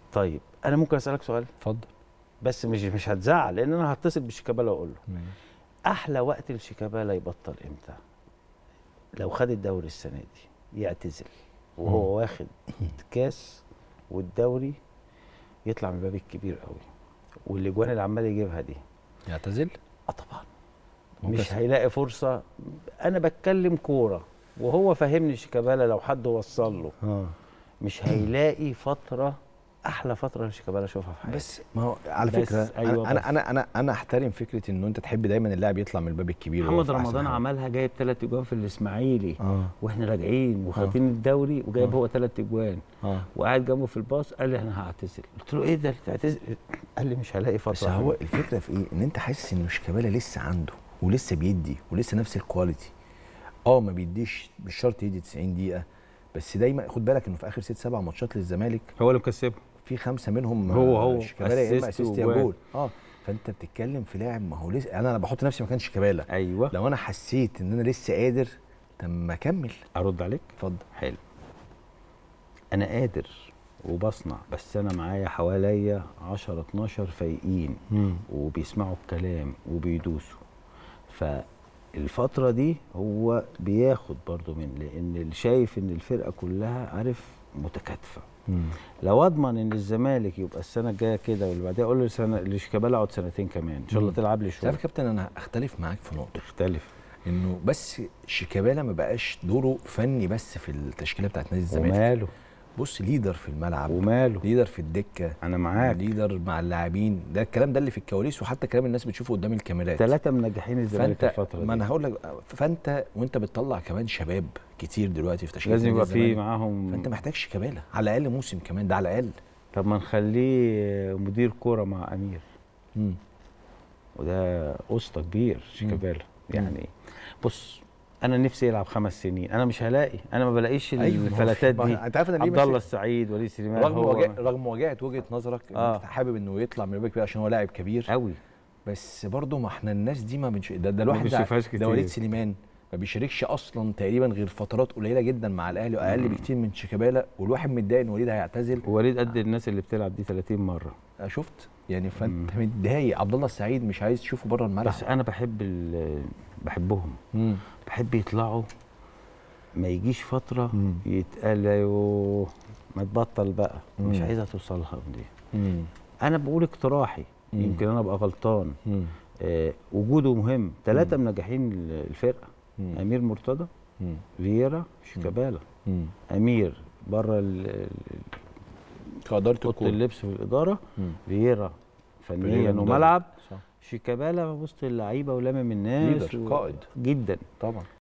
طيب انا ممكن اسالك سؤال اتفضل بس مش مش هتزعل لان انا هتصل بشيكابالا واقول له احلى وقت لشيكابالا يبطل امتى لو خد الدوري السنه دي يعتزل وهو واخد كاس والدوري يطلع من الباب الكبير قوي والاجوان اللي عمال يجيبها دي يعتزل اه طبعا ممكن مش س- هيلاقي فرصه انا بتكلم كوره وهو فاهمني شيكابالا لو حد وصل له اه مش هيلاقي فتره احلى فتره لشيكابالا اشوفها في حياتي بس ما هو على بس فكره أيوة انا بس. انا انا انا انا احترم فكره انه انت تحب دايما اللاعب يطلع من الباب الكبير وهو محمد في أحسن رمضان حاله. عملها جايب ثلاث اجوان في الاسماعيلي اه واحنا راجعين وخاطين الدوري وجايب آه. هو ثلاث اجوان اه وقاعد جنبه في الباص قال لي انا هعتزل قلت له ايه ده تعتزل قال لي مش هلاقي فتره بس هو الفكره في ايه ان انت حاسس انه شيكابالا لسه عنده ولسه بيدي ولسه نفس الكواليتي اه ما بيديش مش شرط يدي 90 دقيقه بس دايما خد بالك انه في اخر ست سبع ماتشات للزمالك هو اللي مكسبه في خمسه منهم هو- آه، هو شيكابالا يا اما assist اسيست يا وجوان. جول اه فانت بتتكلم في لاعب ما هو لسه انا انا بحط نفسي مكان شيكابالا ايوه لو انا حسيت ان انا لسه قادر طب ما اكمل ارد عليك اتفضل حلو انا قادر وبصنع بس انا معايا حواليا 10 12 فايقين وبيسمعوا الكلام وبيدوسوا فالفترة دي هو بياخد برضو من لان اللي شايف ان الفرقة كلها عارف متكاتفة لو اضمن ان الزمالك يبقى السنة الجاية كده واللي بعدها اقول له سنة لشيكابالا اقعد سنتين كمان ان شاء الله مم. تلعب لي تعرف يا شوية كابتن انا اختلف معاك في نقطه تختلف انه بس شيكابالا ما بقاش دوره فني بس في التشكيله بتاعت نادي الزمالك وماله بص ليدر في الملعب وماله ليدر في الدكه انا معاك ليدر مع اللاعبين ده الكلام ده اللي في الكواليس وحتى كلام الناس بتشوفه قدام الكاميرات ثلاثة منجحين الزمالك فانت الفترة ما دي انا هقول لك فانت وانت بتطلع كمان شباب كتير دلوقتي في تشكيله لازم نادي يبقى في الزمالك. معاهم فانت محتاج شيكابالا على الاقل موسم كمان ده على الاقل طب ما نخليه مدير كوره مع امير مم. وده اسطى كبير شيكابالا يعني بص انا نفسي يلعب خمس سنين انا مش هلاقي انا ما بلاقيش أيوة، ما هو- الفلاتات ما دي هو- انت عارف انا ليه عبد ماشي- الله السعيد وليد سليمان رغم هو وجه... رغم مواجهه وجهه نظرك ان آه. انت حابب انه يطلع من الباب كبير عشان هو لاعب كبير قوي بس برضه ما احنا الناس دي ما بنش... ده, ده الواحد ده- بنشوفهاش ده كتير. وليد سليمان ما بيشاركش اصلا تقريبا غير فترات قليله جدا مع الاهلي واقل بكتير من شيكابالا والواحد متضايق ان وليد هيعتزل وليد قد الناس اللي بتلعب دي 30 مره آه، شفت يعني فانت متضايق عبد الله السعيد مش عايز تشوفه بره الملعب بس انا بحب ال- بحبهم مم. بحب يطلعوا ما يجيش فتره مم. يتقال يوه ما تبطل بقى مش مم. عايزها توصلها دي مم. انا بقول اقتراحي مم. يمكن انا ابقى غلطان مم. آه وجوده مهم ثلاثه منجحين الفرقه مم. امير مرتضى مم. فييرا شيكابالا مم. امير بره ال- ال- كاداره اوضه الكوره اللبس في الاداره مم. فييرا فنيا فييرا مدرب. وملعب صح شيكابالا وسط اللعيبه ولامم الناس ليدر، قائد. جدا طبعا